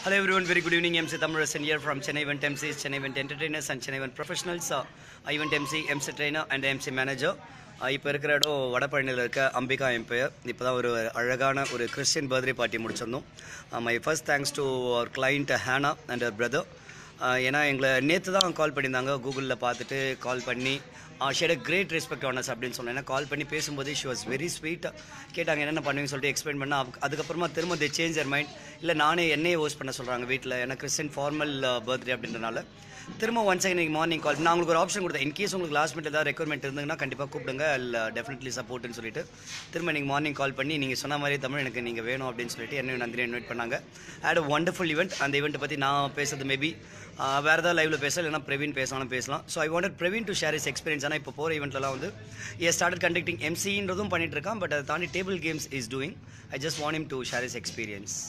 Hello everyone, very good evening. MC Thamarasan here from Chennai Event MCs, Chennai Event Entertainers and Chennai Event Professionals. Uh, Event MC, MC Trainer and MC Manager. இப்போ இருக்கிற இடம் வடபழனியில் இருக்க Ambika empire இப்போ தான் ஒரு அழகான ஒரு Christian birthday party முடிச்சிருந்தோம் my first thanks to our client Hena and brother ஏன்னா எங்களை நேற்று தான் கால் பண்ணியிருந்தாங்க கூகுளில் பார்த்துட்டு கால் பண்ணி ஷேட் அ கிரேட் ரெஸ்பெக்ட் ஆனஸ் அப்படின்னு சொன்னேன் ஏன்னா கால் பண்ணி பேசும்போது ஷி வாஸ் வெரி ஸ்வீட் கேட்டாங்க என்னென்ன பண்ணுவீங்கன்னு சொல்லிட்டு எக்ஸ்பிளைன் பண்ண அதுக்கப்புறமா திரும்ப தே சேஞ்ச் யர் மைண்ட் இல்லை நானே என்னையே ஹோஸ்ட் பண்ண சொல்கிறாங்க வீட்டில் ஏன்னா கிறிஸ்டின் ஃபார்மல் பர்த்டே அப்படின்றனால திரும்ப ஒன் செகண்ட் நீங்கள் மார்னிங் கால் நான் உங்களுக்கு ஒரு ஆப்ஷன் கொடுத்தேன் இன்கேஸ் உங்களுக்கு லாஸ்ட் மினிட் ஏதாவது ரெக்யர்மெண்ட் இருந்ததுன்னா கண்டிப்பாக கூப்பிடுங்க இல்லை டெஃபினெட்லி சப்போர்ட்னு சொல்லிட்டு திரும்ப நீங்கள் மார்னிங் கால் பண்ணி நீங்கள் சொன்ன மாதிரி தமிழ் எனக்கு நீங்கள் வேணும் அப்படின்னு சொல்லிட்டு என்ன நந்தினி இன்வைட் பண்ணாங்க ஆட் ஒண்டர்ஃபுல் ஈவெண்ட் அந்த ஈவெண்ட்டை பற்றி நான் பேசுறது மேபி வேறு ஏதாவது லைவில் பேச இல்லைனா பிரவீன் பேசணும் பேசலாம் so I wanted Praveen to share his experience ஆனால் இப்போ போகிற ஈவெண்ட்லாம் வந்து ஏ ஸ்டார்டட் கண்டக்டிங் எம்சின்றதும் பண்ணிட்டு இருக்கான் பட் அதை தாண்டி table games is doing I just want him to share his experience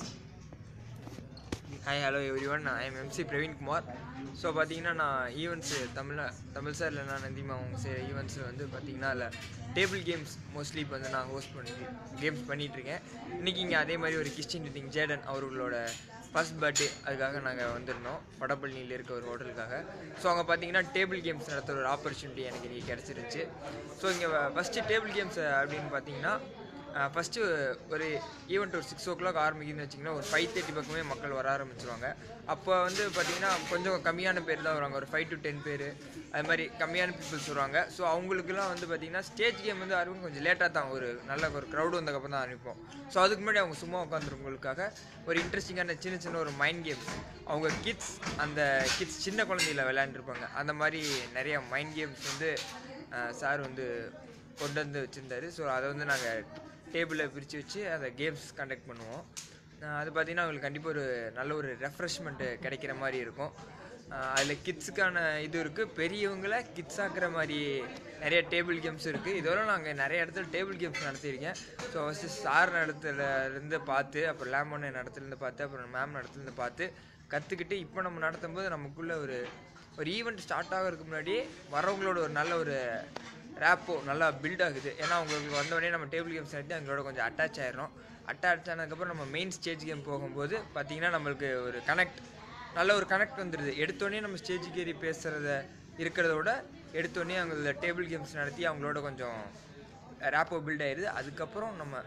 hi hello every one I am MC Praveen Kumar so பார்த்தீங்கன்னா நான் ஈவெண்ட்ஸு தமிழ் தமிழ் சார் இல்லைனா நந்திமா அவங்க செய்கிற ஈவெண்ட்ஸ் வந்து பார்த்தீங்கன்னா அதில் டேபிள் கேம்ஸ் மோஸ்ட்லி இப்போ வந்து நான் ஹோஸ்ட் பண்ணி கேம்ஸ் பண்ணிகிட்ருக்கேன் இன்றைக்கி இங்கே அதே மாதிரி ஒரு கிச்சன் மீட்டிங் ஜேடன் அவர்களோட ஃபர்ஸ்ட் பர்த்டே அதுக்காக நாங்கள் வந்திருந்தோம் வடபழனியில் இருக்க ஒரு ஹோட்டலுக்காக ஸோ அங்கே பார்த்தீங்கன்னா டேபிள் கேம்ஸ் நடத்துகிற ஒரு ஆப்பர்ச்சுனிட்டி எனக்கு இன்றைக்கி கிடச்சிருச்சு ஸோ இங்கே ஃபஸ்ட்டு டேபிள் கேம்ஸ் அப்படின்னு பார்த்தீங்கன்னா ஃபஸ்ட்டு ஒரு ஈவெண்ட் ஒரு சிக்ஸ் ஓ கிளாக் ஆரம்பிக்குதுன்னு வச்சிங்கன்னா ஒரு ஃபைவ் தேர்ட்டி பக்கமே மக்கள் வர ஆரம்பிச்சிருவாங்க அப்போ வந்து பார்த்திங்கன்னா கொஞ்சம் கம்மியான பேர் தான் வருவாங்க ஒரு ஃபைவ் டு டென் பேர் அது மாதிரி கம்மியான பீப்புள்ஸ் வருவாங்க ஸோ அவங்களுக்குலாம் வந்து பார்த்திங்கன்னா ஸ்டேஜ் கேம் வந்து ஆரம்பிக்கும் கொஞ்சம் லேட்டாக தான் ஒரு நல்ல ஒரு க்ரௌடு வந்ததுக்கப்புறம் தான் ஆரம்பிப்போம் ஸோ அதுக்கு முன்னாடி அவங்க சும்மா உட்காந்துருவங்களுக்காக ஒரு இன்ட்ரெஸ்டிங்கான சின்ன சின்ன ஒரு மைண்ட் கேம்ஸ் அவங்க கிட்ஸ் அந்த கிட்ஸ் சின்ன குழந்தையில விளையாண்டுருப்பாங்க அந்த மாதிரி நிறைய மைண்ட் கேம்ஸ் வந்து சார் வந்து கொண்டு வந்து வச்சுருந்தாரு ஸோ அதை வந்து நாங்கள் டேபிளில் பிரித்து வச்சு அதை கேம்ஸ் கண்டக்ட் பண்ணுவோம் அஹ் அது பார்த்திங்கன்னா அவங்களுக்கு கண்டிப்பாக ஒரு நல்ல ஒரு ரெஃப்ரெஷ்மெண்ட்டு கிடைக்கிற மாதிரி இருக்கும் அதில் கிட்ஸுக்கான இது இருக்குது பெரியவங்களை கிட்ஸ் ஆக்குற மாதிரி நிறைய டேபிள் கேம்ஸ் இருக்குது இதோட நாங்கள் நிறைய இடத்துல டேபிள் கேம்ஸ் நடத்தியிருக்கேன் ஸோ ஃபஸ்ட்டு சார் நடத்துல இருந்து பார்த்து அப்புறம் லேமன் நடத்துலேருந்து பார்த்து அப்புறம் மேம் நடத்துலேருந்து பார்த்து கற்றுக்கிட்டு இப்போ நம்ம நடத்தும் போது நமக்குள்ளே ஒரு ஒரு ஈவெண்ட் ஸ்டார்ட் ஆகிறதுக்கு முன்னாடியே வரவங்களோட ஒரு நல்ல ஒரு ரேப்போ நல்லா பில்ட் ஆகுது ஏன்னா அவங்களுக்கு வந்தோடனே நம்ம டேபிள் கேம்ஸ் நடத்தி அவங்களோட கொஞ்சம் அட்டாச் ஆயிடுறோம் அட்டாச் ஆனதுக்கப்புறம் நம்ம மெயின் ஸ்டேஜ் கேம் போகும்போது பார்த்தீங்கன்னா நம்மளுக்கு ஒரு கனெக்ட் நல்ல ஒரு கனெக்ட் வந்துடுது எடுத்தோடனே நம்ம ஸ்டேஜுக்கு ஏறி பேசுகிறத இருக்கிறத விட எடுத்தோடனே அவங்க டேபிள் கேம்ஸ் நடத்தி அவங்களோட கொஞ்சம் ரேப்போ பில்ட் ஆயிடுது அதுக்கப்புறம் நம்ம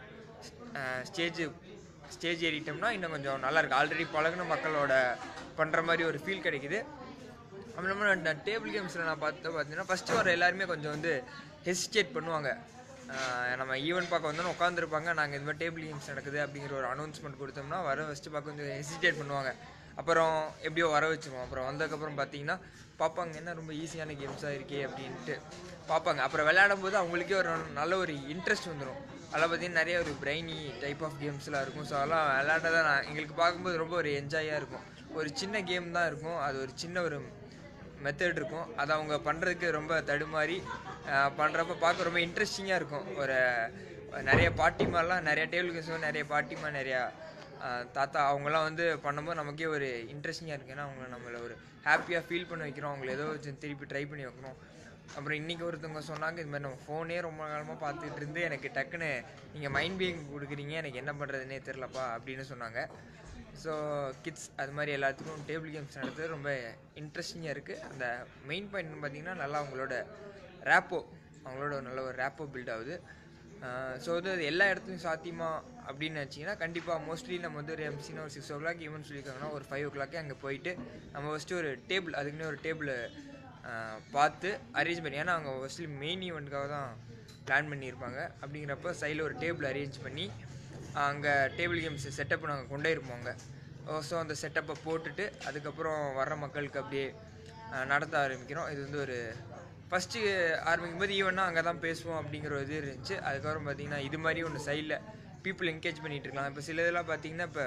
ஸ்டேஜ் ஸ்டேஜ் ஏறிட்டோம்னா இன்னும் கொஞ்சம் நல்லா இருக்கு ஆல்ரெடி பழகுன மக்களோட பண்ணுற மாதிரி ஒரு ஃபீல் கிடைக்குது அது இல்லாமல் நான் டேபிள் கேம்ஸில் நான் பார்த்து பார்த்தீங்கன்னா ஃபஸ்ட்டு வர எல்லாருமே கொஞ்சம் வந்து ஹெசிடேட் பண்ணுவாங்க ஆஹ் நம்ம ஈவெண்ட் பார்க்க வந்தோன்னு உட்காந்துருப்பாங்க நாங்கள் இந்த மாதிரி டேபிள் கேம்ஸ் நடக்குது அப்படிங்கிற ஒரு அனௌன்ஸ்மெண்ட் கொடுத்தோம்னா வர ஃபஸ்ட்டு பார்க்க கொஞ்சம் ஹெசிடேட் பண்ணுவாங்க அப்புறம் எப்படியோ வர வச்சுருவோம் அப்புறம் வந்ததுக்கப்புறம் பார்த்தீங்கன்னா பார்ப்பாங்க என்ன ரொம்ப ஈஸியான கேம்ஸாக இருக்கே அப்படின்ட்டு பார்ப்பாங்க அப்புறம் விளையாடும் போது அவங்களுக்கே ஒரு நல்ல ஒரு இன்ட்ரெஸ்ட் வந்துடும் அதெல்லாம் பார்த்தீங்கன்னா நிறைய ஒரு பிரைனி டைப் ஆஃப் கேம்ஸ்லாம் இருக்கும் ஸோ அதெல்லாம் விளையாட தான் நான் எங்களுக்கு பார்க்கும்போது ரொம்ப ஒரு என்ஜாயாக இருக்கும் ஒரு சின்ன கேம் தான் இருக்கும் அது ஒரு சின்ன ஒரு மெத்தட் இருக்கும் அதை அவங்க பண்ணுறதுக்கு ரொம்ப தடுமாறி பண்ணுறப்ப பார்க்க ரொம்ப இன்ட்ரெஸ்டிங்காக இருக்கும் ஒரு நிறைய பாட்டிமாலாம் நிறைய டேபிள் கேம்ஸ் நிறைய பாட்டிமா நிறையா ஆஹ் தாத்தா அவங்களாம் வந்து பண்ணும்போது நமக்கே ஒரு இன்ட்ரெஸ்டிங்காக இருக்குது ஏன்னா அவங்கள நம்மளை ஒரு ஹாப்பியாக ஃபீல் பண்ண வைக்கிறோம் அவங்கள ஏதோ வச்சு திருப்பி ட்ரை பண்ணி வைக்கணும் அப்புறம் இன்றைக்கி ஒருத்தவங்க சொன்னாங்க இது மாதிரி நம்ம ஃபோனே ரொம்ப காலமாக பார்த்துட்டு இருந்து எனக்கு டக்குன்னு நீங்கள் மைண்ட் பீயிங் கொடுக்குறீங்க எனக்கு என்ன பண்ணுறதுனே தெரிலப்பா அப்படின்னு சொன்னாங்க ஸோ கிட்ஸ் அது மாதிரி எல்லாத்துக்கும் டேபிள் கேம்ஸ் நடத்துறது ரொம்ப இன்ட்ரெஸ்டிங்காக இருக்குது அந்த மெயின் பாயிண்ட் பார்த்தீங்கன்னா நல்லா அவங்களோட ரேப்போ அவங்களோட ஒரு நல்ல ஒரு ரேப்போ பில்ட் ஆகுது ஸோ வந்து அது எல்லா இடத்துலையும் சாத்தியமா அப்படின்னு நினச்சிங்கன்னா கண்டிப்பாக மோஸ்ட்லி நம்ம வந்து ஒரு எம்சினா ஒரு சிக்ஸ் ஓ கிளாக் ஈவெண்ட் சொல்லியிருக்காங்கன்னா ஒரு ஃபைவ் ஓ கிளாக்கே அங்கே போயிட்டு நம்ம ஃபஸ்ட்டு ஒரு டேபிள் அதுக்குன்னே ஒரு டேபிள் பார்த்து அரேஞ்ச் பண்ணி ஏன்னா அவங்க ஃபஸ்ட்லி மெயின் ஈவெண்ட்டுக்காக தான் பிளான் பண்ணியிருப்பாங்க அப்படிங்கிறப்ப சைடில் ஒரு டேபிள் அரேஞ்ச் பண்ணி அங்கே டேபிள் கேம்ஸ் செட்டப் நாங்கள் கொண்டே இருப்போம் அங்கே ஸோ அந்த செட்டப்பை போட்டுட்டு அதுக்கப்புறம் வர்ற மக்களுக்கு அப்படியே அஹ், நடத்த ஆரம்பிக்கிறோம் இது வந்து ஒரு ஃபஸ்ட்டு ஆரம்பிக்கும் போது ஈவெண்ட்னா அங்கே தான் பேசுவோம் அப்படிங்கிற ஒரு இது இருந்துச்சு அதுக்கப்புறம் பார்த்தீங்கன்னா இது மாதிரி ஒன்று சைடில் பீப்புள் என்கேஜ் பண்ணிகிட்டு இருக்கலாம் இப்போ சில இதெல்லாம் பார்த்தீங்கன்னா இப்போ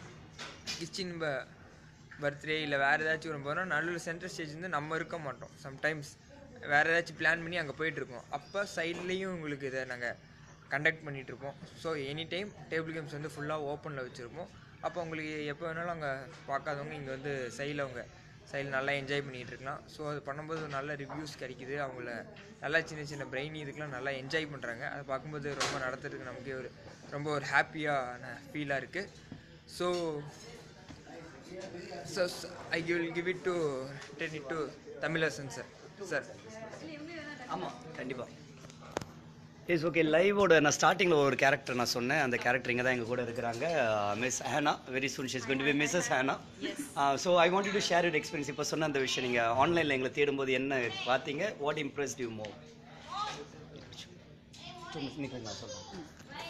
கிச்சன் பர்த்டே இல்லை வேறு ஏதாச்சும் ஒரு போகிறோம் நடுவில் சென்ட்ரல் ஸ்டேஜ் வந்து நம்ம இருக்க மாட்டோம் சம்டைம்ஸ் வேறு ஏதாச்சும் பிளான் பண்ணி அங்கே போயிட்டுருக்கோம் அப்போ சைட்லேயும் உங்களுக்கு இதை நாங்கள் கண்டக்ட் பண்ணிகிட்ருப்போம் so any time table games வந்து ஃபுல்லாக ஓப்பனில் வச்சுருப்போம் அப்போ உங்களுக்கு எப்போ வேணாலும் அங்கே பார்க்காதவங்க இங்கே வந்து சைடில் அவங்க சைடில் நல்லா என்ஜாய் பண்ணிகிட்டு இருக்கலாம் ஸோ அது பண்ணும்போது ஒரு நல்ல ரிவ்யூஸ் கிடைக்குது அவங்கள நல்லா சின்ன சின்ன பிரெயின் இதுக்கெலாம் நல்லா என்ஜாய் பண்ணுறாங்க அதை பார்க்கும்போது ரொம்ப நடத்துறதுக்கு நமக்கே ஒரு ரொம்ப ஒரு ஹாப்பியான ஃபீலாக இருக்குது so so I will give it to then it to Tamilarasan sir sir ஆமாம் கண்டிப்பாக இஸ் ஓகே லைவோட நான் ஸ்டார்டிங்கில் ஒரு கேரக்டர் நான் சொன்னேன் அந்த கேரக்டர் இங்கே தான் எங்கள் கூட இருக்கிறாங்க Miss Hena very soon she's going to be Mrs Hena so I want to share it experience இப்போ சொன்ன அந்த விஷயம் நீங்கள் ஆன்லைனில் எங்களை தேடும்போது என்ன பார்த்தீங்க வாட் இம்ப்ரெஸ் யூ மோ நான் சொல்கிறேன்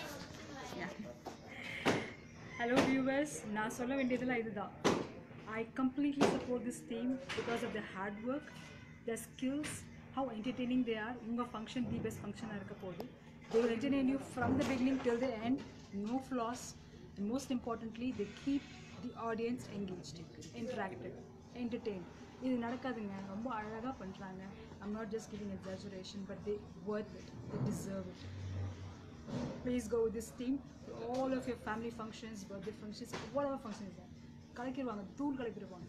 ஹலோ வியூவர்ஸ் நான் சொல்ல வேண்டியதெல்லாம் இதுதான் I completely support this team because of the hard work the skills how entertaining they are உங்கள் ஃபங்க்ஷன் தி பெஸ்ட் ஃபங்க்ஷனாக இருக்க போகுது they will entertain you from the beginning till the end no flaws and most importantly they keep the audience engaged interacted entertain இது நடக்காதுங்க ரொம்ப அழகாக பண்ணுறாங்க I'm not just giving exaggeration but they worth it they deserve it please go with this team to all of your family functions, birthday functions, whatever function is there. கலக்கிடுவாங்க தூள் கலக்கிடுவாங்க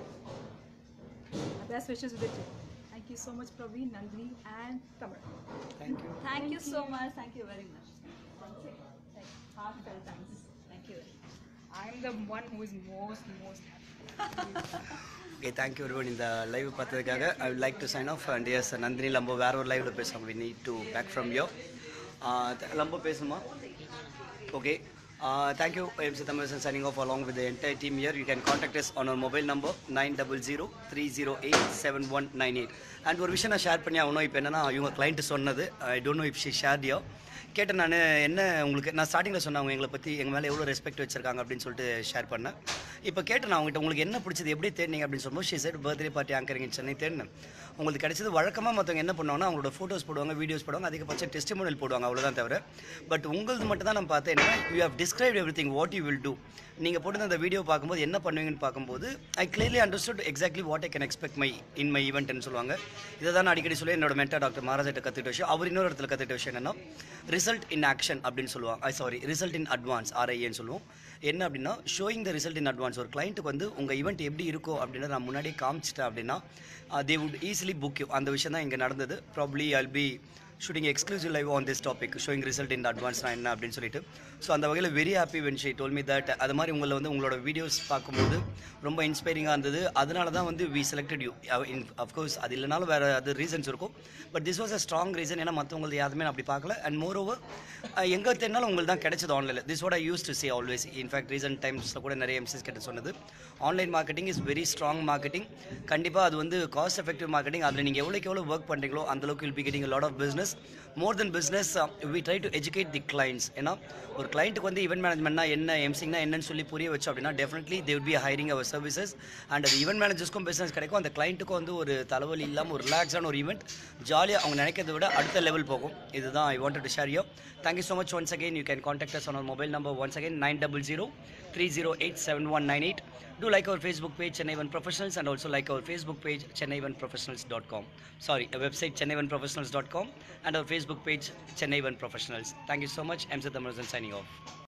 best wishes with it. Thank you so much, Praveen, Nandini, and Tamar. Thank you Thank you so much. Thank you very much. Like, heartfelt thanks. Thank you very much. I'm the one who is most, most happy. Okay thank you ஒருவன் இந்த live பார்த்ததுக்காக I would like to sign off and us Nandini லம்போ வேற ஒரு லைவ்ல பேசுகிறோம் we need to back from you லம்போ பேசுமா okay thank you MC Tamizhan signing off along with entire team here you can contact us on our mobile number nine double zero three zero eight seven one nine eight and ஒரு விஷயம் நான் share பண்ணி ஆகணும் இப்போ என்னன்னா இவங்க கிளைண்ட் சொன்னது I don't know if she share your கேட்டேன் நான் என்ன உங்களுக்கு நான் ஸ்டார்டிங்கில் சொன்னேன் அவங்க எங்களை பற்றி எங்கள் மேலே எவ்வளோ ரெஸ்பெக்ட் வச்சிருக்காங்க அப்படின்னு சொல்லிட்டு ஷேர் பண்ணேன் இப்போ கேட்டேன் நான் அவங்ககிட்ட உங்களுக்கு என்ன பிடிச்சது எப்படி தேடினீங்க அப்படின்னு சொல்லும்போது she said birthday party anchoring in Chennai தேடினேன் உங்களுக்கு கிடைச்சது வழக்கமாக மற்றவங்க என்ன பண்ணுவாங்கன்னா அவங்களோட ஃபோட்டோஸ் போடுவாங்க வீடியோஸ் போடுவாங்க அதிகபட்சம் டெஸ்டிமோனியல் போடுவாங்க அவ்வளோதான் தவிர பட் உங்களது மட்டும் தான் நான் பார்த்தேன் என்னன்னா you have describe everything what you will do நீங்கள் போட்டு அந்த வீடியோ பார்க்கும்போது என்ன பண்ணுவீங்கன்னு பார்க்கும்போது I clearly understood exactly what I can expect my in my ஈவெண்ட்னு சொல்லுவாங்க இதை தான் நான் அடிக்கடி சொல்லி என்னோட மென்டர் டாக்டர் மகாராஜிட்ட கற்றுக்கிட்ட விஷயம் அவர் இன்னொரு இடத்துல கற்றுக்கிட்ட விஷயம் என்னன்னா ரிசல்ட் இன் ஆக்ஷன் அப்படின்னு சொல்லுவாங்க சாரி ரிசல்ட் இன் அட்வான்ஸ் ஆர்ஐஏன்னு சொல்லுவோம் என்ன அப்படின்னா showing the result in advance ஒரு கிளைண்ட்டுக்கு வந்து உங்கள் ஈவெண்ட் எப்படி இருக்கோ அப்படின்றத நான் முன்னாடியே காமிச்சிட்டேன் அப்படின்னா they would easily book you அந்த விஷயம் தான் இங்கே நடந்தது probably I'll be shooting exclusive live on this topic showing result in advance நான் என்ன அப்படின்னு சொல்லிட்டு ஸோ அந்த வகையில் very happy when she told me that அது மாதிரி உங்களை வந்து உங்களோட வீடியோஸ் பார்க்கும்போது ரொம்ப இன்ஸ்பைரிங்காக இருந்தது அதனால தான் வந்து we selected you in of course அது இல்லைனாலும் வேறு அது ரீசன்ஸ் இருக்கும் but this was a strong reason ஏன்னா மற்றவங்களுக்கு யாருமே நான் அப்படி பார்க்கல அண்ட் மோர் ஓவர் எங்கே தேடினாலும் உங்களுக்கு தான் கிடைச்சது ஆன்லைனில் this what I use to see always in fact recent டைம்ஸில் கூட நிறைய எம்சிஸ் கிட்ட சொன்னது online marketing is very strong marketing கண்டிப்பாக அது வந்து காஸ்ட் எஃபெக்டிவ் மார்க்கெட்டிங் அதில் நீங்கள் எவ்வளோக்கு எவ்வளோ ஒர்க் பண்ணுறீங்களோ அந்தளவுக்கு will be getting lot of business more then business we try to educate the clients ஏன்னா ஒரு கிளைண்ட்டுக்கு வந்து ஈவெண்ட் மேனேஜ்மெண்ட்னா என்ன எம்சிங்னா என்னன்னு சொல்லி புரிய வச்சோம் அப்படின்னா definitely they will be hiring our services and அது ஈவெண்ட் மேனேஜர்ஸ்க்கும் பிஸ்னஸ் கிடைக்கும் அந்த கிளைண்ட்டுக்கும் வந்து ஒரு தலைவலி இல்லாமல் ஒரு ரிலாக்ஸான ஒரு ஈவெண்ட் ஜாலியாக அவங்க நினைக்கிறத விட அடுத்த லெவல் போகும் இதுதான் I wanted to share you thank you so much once again you can contact us on our mobile number once again nine double zero three zero eight seven one nine eight Do like our Facebook page Chennai One Professionals and also like our Facebook page chennaivanprofessionals.com. Sorry, a website chennaivanprofessionals.com and our Facebook page Chennai One Professionals. Thank you so much. I'm Sithamarajan signing off.